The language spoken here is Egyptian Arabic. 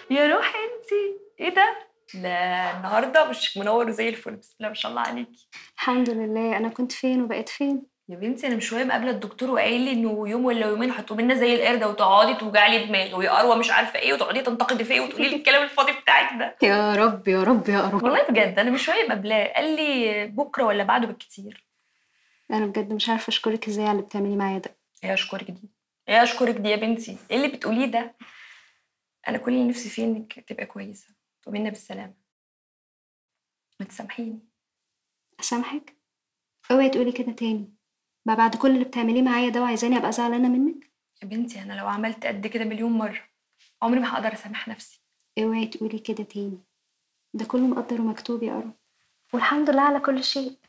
يا روحي انتي ايه ده لا النهارده وشك منور وزي الفل بسم الله ما شاء الله عليكي الحمد لله انا كنت فين وبقيت فين يا بنتي انا من شويه مقابله الدكتور وقايل لي انه يوم ولا يومين هتقومي لنا زي القرده وتقعدي توجعي لي دماغي ويا اروى مش عارفه ايه وتقعدي تنتقدي فيا وتقولي لي الكلام الفاضي بتاعك ده يا رب يا رب يا رب والله بجد انا من شويه مقابلاه قال لي بكره ولا بعده بالكتير انا بجد مش عارفه اشكرك ازاي على اللي بتعمليه معايا ده ايه اشكرك دي ايه اشكرك دي يا بنتي ايه اللي بتقوليه ده انا كل اللي نفسي فيه انك تبقى كويسه تقومي لنا بالسلامه ما تسامحيني اسامحك اوعي تقولي كده تاني بقى بعد كل اللي بتعمليه معايا ده وعايزاني ابقى زعلانه منك يا بنتي انا لو عملت قد كده مليون مره عمري ما هقدر اسامح نفسي اوعي تقولي كده تاني ده كله مقدر ومكتوب يا قرب والحمد لله على كل شيء